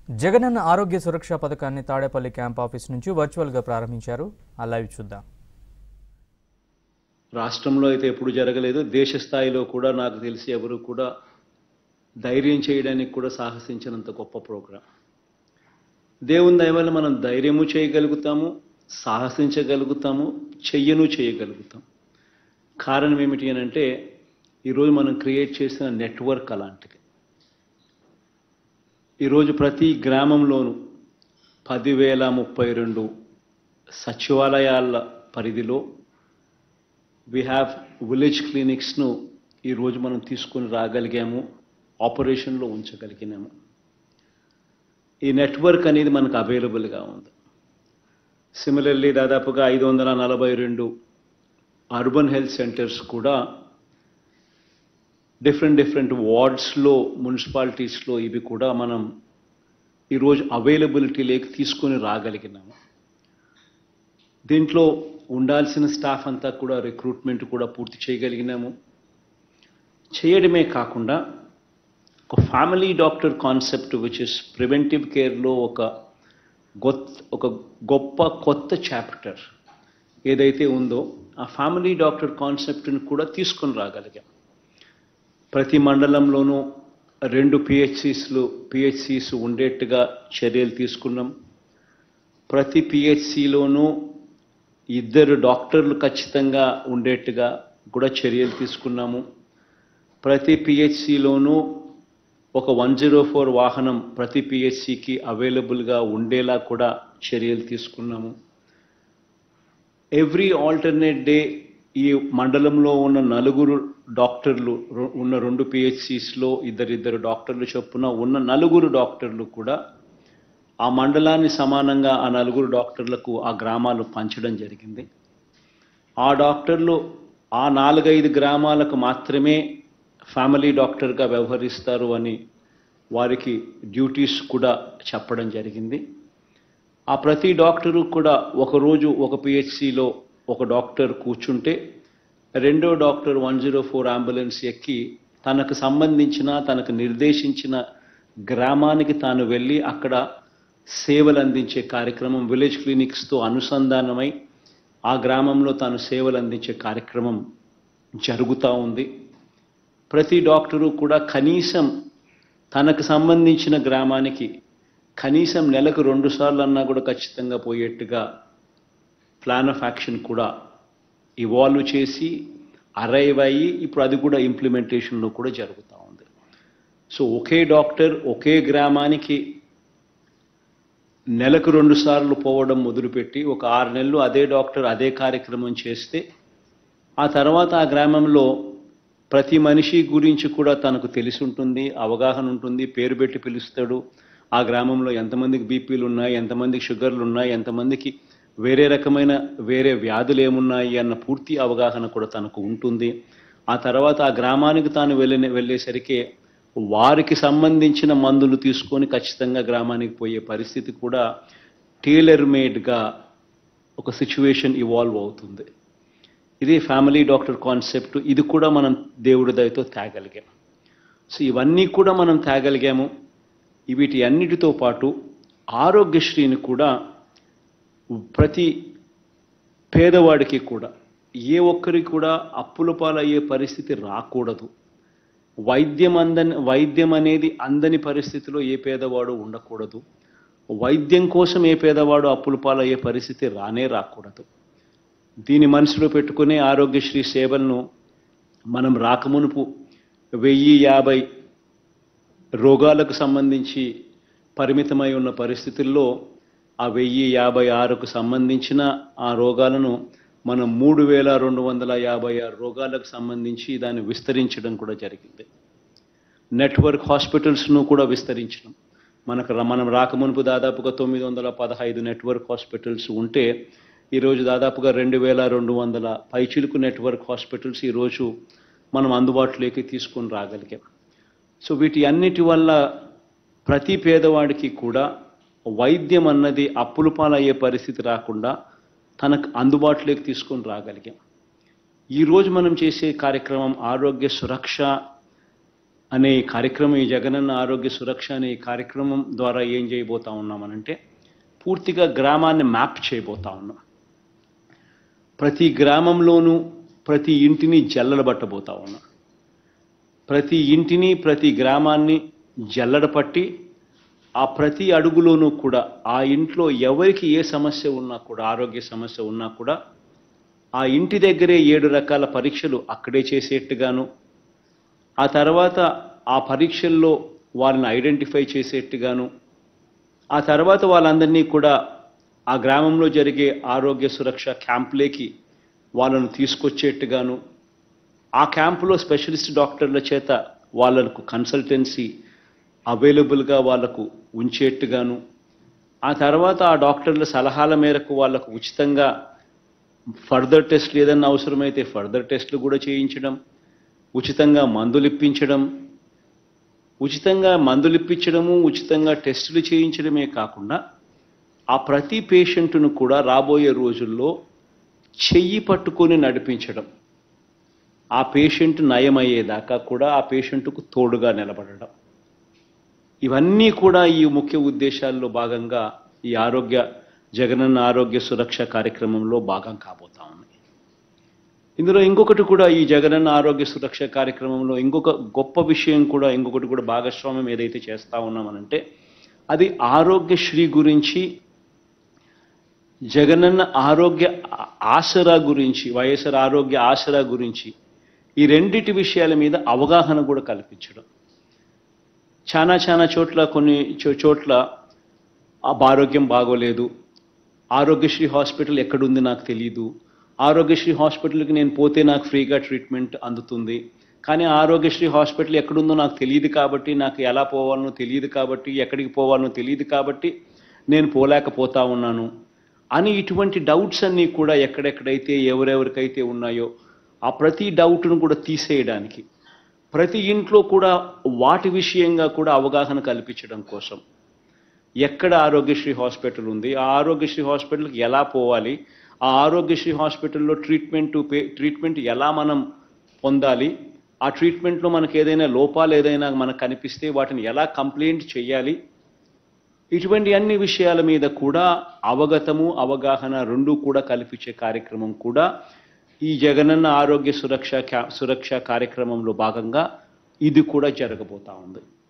జగనన్న ఆరోగ్య సురక్ష పథకాన్ని Tadepalli camp office నుంచి వర్చువల్గా ప్రారంభించారు ఆ లైవ్ చూద్దాం రాష్ట్రంలో అయితే ఎప్పుడు జరగలేదు దేశ స్థాయిలో కూడా నాకు తెలిసి ఎవరు కూడా ధైర్యం చేయడానికి కూడా సాహసించినంత గొప్ప ప్రోగ్రాం దేవుని దయ వల్ల మనం ధైర్యము చేయగలుగుతాము సాహసించగలుగుతాము చెయ్యను చేయగలుగుతాం కారణం ఏమిటి అని అంటే ఈరోజు మనం క్రియేట్ చేసిన నెట్వర్క్ అలాంటిది ఈరోజు ప్రతి గ్రామంలోనూ పదివేల ముప్పై రెండు సచివాలయాల పరిధిలో వీ హ్యావ్ విలేజ్ క్లినిక్స్ను ఈరోజు మనం తీసుకొని రాగలిగాము ఆపరేషన్లో ఉంచగలిగినాము ఈ నెట్వర్క్ అనేది మనకు అవైలబుల్గా ఉంది సిమిలర్లీ దాదాపుగా ఐదు వందల నలభై రెండు అర్బన్ హెల్త్ సెంటర్స్ కూడా డిఫరెంట్ డిఫరెంట్ వార్డ్స్లో మున్సిపాలిటీస్లో ఇవి కూడా మనం ఈరోజు అవైలబిలిటీలోకి తీసుకొని రాగలిగినాము దీంట్లో ఉండాల్సిన స్టాఫ్ అంతా కూడా రిక్రూట్మెంట్ కూడా పూర్తి చేయగలిగినాము చేయడమే కాకుండా ఒక family doctor concept which is preventive కేర్లో ఒక గొప్ప ఒక గొప్ప కొత్త చాప్టర్ ఏదైతే ఉందో ఆ ఫ్యామిలీ డాక్టర్ కాన్సెప్ట్ని కూడా తీసుకొని రాగలిగాం ప్రతి మండలంలోనూ రెండు పిహెచ్సిస్లు పిహెచ్సిస్ ఉండేట్టుగా చర్యలు తీసుకున్నాం ప్రతి పిహెచ్సిలోనూ ఇద్దరు డాక్టర్లు ఖచ్చితంగా ఉండేట్టుగా కూడా చర్యలు తీసుకున్నాము ప్రతి పిహెచ్సిలోనూ ఒక వన్ జీరో ఫోర్ వాహనం ప్రతి పిహెచ్సికి అవైలబుల్గా ఉండేలా కూడా చర్యలు తీసుకున్నాము ఎవ్రీ ఆల్టర్నేట్ డే ఈ మండలంలో ఉన్న నలుగురు డాక్టర్లు రు- ఉన్న రెండు పిహెచ్సిస్లో ఇద్దరిద్దరు డాక్టర్లు చొప్పున ఉన్న నలుగురు డాక్టర్లు కూడా ఆ మండలాన్ని సమానంగా ఆ నలుగురు డాక్టర్లకు ఆ గ్రామాలు పంచడం జరిగింది ఆ డాక్టర్లు ఆ నాలుగైదు గ్రామాలకు మాత్రమే ఫ్యామిలీ డాక్టర్గా వ్యవహరిస్తారు అని వారికి డ్యూటీస్ కూడా చెప్పడం జరిగింది ఆ ప్రతి డాక్టరు కూడా ఒకరోజు ఒక పిహెచ్సిలో ఒక డాక్టర్ కూర్చుంటే రెండో doctor one zero four ambulance ఎక్కి తనకు సంబంధించిన తనకు నిర్దేశించిన గ్రామానికి తాను వెళ్ళి అక్కడ సేవలు అందించే కార్యక్రమం విలేజ్ క్లినిక్స్తో అనుసంధానమై ఆ గ్రామంలో తాను సేవలు అందించే కార్యక్రమం జరుగుతూ ఉంది ప్రతి డాక్టరు కూడా కనీసం తనకు సంబంధించిన గ్రామానికి కనీసం నెలకు రెండు సార్లు అన్నా కూడా ఖచ్చితంగా పోయేట్టుగా ప్లాన్ ఆఫ్ యాక్షన్ కూడా ఇవాల్వ్ చేసి అరైవ్ అయ్యి ఇప్పుడు అది కూడా ఇంప్లిమెంటేషన్లో కూడా జరుగుతూ ఉంది సో ఒకే డాక్టర్ ఒకే గ్రామానికి నెలకు రెండు సార్లు పోవడం మొదలుపెట్టి ఒక ఆరు నెలలు అదే డాక్టర్ అదే కార్యక్రమం చేస్తే ఆ తర్వాత ఆ గ్రామంలో ప్రతి మనిషి గురించి కూడా తనకు తెలిసి ఉంటుంది అవగాహన ఉంటుంది పేరు పెట్టి పిలుస్తాడు ఆ గ్రామంలో ఎంతమందికి బీపీలు ఉన్నాయి ఎంతమందికి షుగర్లు ఉన్నాయి ఎంతమందికి వేరే రకమైన వేరే వ్యాధులు ఏమున్నాయి అన్న పూర్తి అవగాహన కూడా తనకు ఉంటుంది ఆ తర్వాత ఆ గ్రామానికి తాను వెళ్ళిన వెళ్ళేసరికి వారికి సంబంధించిన మందులు తీసుకొని ఖచ్చితంగా గ్రామానికి పోయే పరిస్థితి కూడా టైలర్ మేడ్గా ఒక సిచ్యువేషన్ ఇవాల్వ్ అవుతుంది ఇది ఫ్యామిలీ డాక్టర్ కాన్సెప్ట్ ఇది కూడా మనం దేవుడి దయతో తేగలిగాం సో ఇవన్నీ కూడా మనం తేగలిగాము వీటి అన్నిటితో పాటు ఆరోగ్యశ్రీని కూడా ప్రతి పేదవాడికి కూడా ఏ ఒక్కరికి కూడా అప్పుల పాలయ్యే పరిస్థితి రాకూడదు వైద్యం అందని వైద్యం అనేది అందని పరిస్థితిలో ఏ పేదవాడు ఉండకూడదు వైద్యం కోసం ఏ పేదవాడు అప్పుల పాలయ్యే పరిస్థితి రానే రాకూడదు దీని మనసులో పెట్టుకునే ఆరోగ్యశ్రీ సేవలను మనం రాకమునుపు వెయ్యి యాభై రోగాలకు సంబంధించి పరిమితమై ఉన్న పరిస్థితుల్లో ఆ వెయ్యి యాభై ఆరుకు సంబంధించిన ఆ రోగాలను మనం మూడు వేల రెండు వందల యాభై ఆరు రోగాలకు సంబంధించి దాన్ని విస్తరించడం కూడా జరిగింది నెట్వర్క్ హాస్పిటల్స్ను కూడా విస్తరించడం మనకు ర- మనం రాకమునుపు దాదాపుగా తొమ్మిది వందల పదహైదు నెట్వర్క్ హాస్పిటల్స్ ఉంటే ఈరోజు దాదాపుగా రెండు వేల రెండు వందల పైచిలుకు నెట్వర్క్ హాస్పిటల్స్ ఈరోజు మనం అందుబాటులోకి తీసుకొని రాగలిగాం సో వీటి అన్నిటి వల్ల ప్రతి పేదవాడికి కూడా వైద్యం అన్నది అప్పుల పాలయ్యే పరిస్థితి రాకుండా తనకు అందుబాటులోకి తీసుకొని రాగలిగాం ఈరోజు మనం చేసే కార్యక్రమం ఆరోగ్య సురక్ష అనే ఈ కార్యక్రమం ఈ జగనన్న ఆరోగ్య సురక్ష అనే ఈ కార్యక్రమం ద్వారా ఏం చేయబోతా ఉన్నామనంటే పూర్తిగా గ్రామాన్ని మ్యాప్ చేయబోతా ఉన్నాం ప్రతి గ్రామంలోనూ ప్రతి ఇంటిని జల్లడబట్టబోతా ఉన్నాం ప్రతి ఇంటిని ప్రతి గ్రామాన్ని జల్లడ పట్టి ఆ ప్రతి అడుగులోనూ కూడా ఆ ఇంట్లో ఎవరికి ఏ సమస్య ఉన్నా కూడా ఆరోగ్య సమస్య ఉన్నా కూడా ఆ ఇంటి దగ్గరే ఏడు రకాల పరీక్షలు అక్కడే చేసేట్టుగాను ఆ తర్వాత ఆ పరీక్షల్లో వాళ్ళని ఐడెంటిఫై చేసేట్టుగాను ఆ తర్వాత వాళ్ళందరినీ కూడా ఆ గ్రామంలో జరిగే ఆరోగ్య సురక్ష క్యాంపులేకి వాళ్ళను తీసుకొచ్చేట్టుగాను ఆ క్యాంపులో స్పెషలిస్ట్ డాక్టర్ల చేత వాళ్ళకు కన్సల్టెన్సీ అవైలబుల్గా వాళ్ళకు ఉంచేట్టుగాను ఆ తర్వాత ఆ డాక్టర్ల సలహాల మేరకు వాళ్ళకు ఉచితంగా ఫర్దర్ టెస్ట్లు ఏదన్నా అవసరమైతే ఫర్దర్ టెస్ట్లు కూడా చేయించడం ఉచితంగా మందులు ఇప్పించడం ఉచితంగా మందులు ఇప్పించడము ఉచితంగా టెస్టులు చేయించడమే కాకుండా ఆ ప్రతి పేషెంట్ను కూడా రాబోయే రోజుల్లో చెయ్యి పట్టుకొని నడిపించడం ఆ పేషెంట్ నయమయ్యేదాకా కూడా ఆ పేషెంట్కు తోడుగా నిలబడడం ఇవన్నీ కూడా ఈ ముఖ్య ఉద్దేశాల్లో భాగంగా ఈ ఆరోగ్య జగనన్న ఆరోగ్య సురక్ష కార్యక్రమంలో భాగం కాబోతా ఉన్నాయి ఇందులో ఇంకొకటి కూడా ఈ జగనన్న ఆరోగ్య సురక్ష కార్యక్రమంలో ఇంకొక గొప్ప విషయం కూడా ఇంకొకటి కూడా భాగస్వామ్యం ఏదైతే చేస్తా ఉన్నామనంటే అది ఆరోగ్యశ్రీ గురించి జగనన్న ఆరోగ్య ఆ- ఆసరా గురించి వైఎస్ఆర్ ఆరోగ్య ఆసరా గురించి ఈ రెండిటి విషయాల మీద అవగాహన కూడా కల్పించడం చాలా చాలా చోట్ల కొన్ని చో- చోట్ల ఆ ఆరోగ్యం బాగోలేదు ఆరోగ్యశ్రీ హాస్పిటల్ ఎక్కడుంది నాకు తెలియదు ఆరోగ్యశ్రీ హాస్పిటల్కి నేను పోతే నాకు ఫ్రీగా ట్రీట్మెంట్ అందుతుంది కానీ ఆరోగ్యశ్రీ హాస్పిటల్ ఎక్కడుందో నాకు తెలియదు కాబట్టి నాకు ఎలా పోవాలనో తెలియదు కాబట్టి ఎక్కడికి పోవాలనో తెలియదు కాబట్టి నేను పోలేకపోతా ఉన్నాను అని ఇటువంటి డౌట్స్ అన్నీ కూడా ఎక్కడెక్కడైతే ఎవరెవరికైతే ఉన్నాయో ఆ ప్రతి డౌట్ను కూడా తీసేయడానికి ప్రతి ఇంట్లో కూడా వాటి విషయంగా కూడా అవగాహన కల్పించడం కోసం ఎక్కడ ఆరోగ్యశ్రీ హాస్పిటల్ ఉంది ఆ ఆరోగ్యశ్రీ హాస్పిటల్కి ఎలా పోవాలి ఆ ఆరోగ్యశ్రీ హాస్పిటల్లో ట్రీట్మెంట్ పే ట్రీట్మెంట్ ఎలా మనం పొందాలి ఆ ట్రీట్మెంట్లో మనకు ఏదైనా లోపాలు ఏదైనా మనకు కనిపిస్తే వాటిని ఎలా కంప్లైంట్ చేయాలి ఇటువంటి అన్ని విషయాల మీద కూడా అవగతము అవగాహన రెండు కూడా కల్పించే కార్యక్రమం కూడా ఈ జగనన్న ఆరోగ్య సురక్ష క్యా సురక్ష కార్యక్రమంలో భాగంగా ఇది కూడా జరగబోతా ఉంది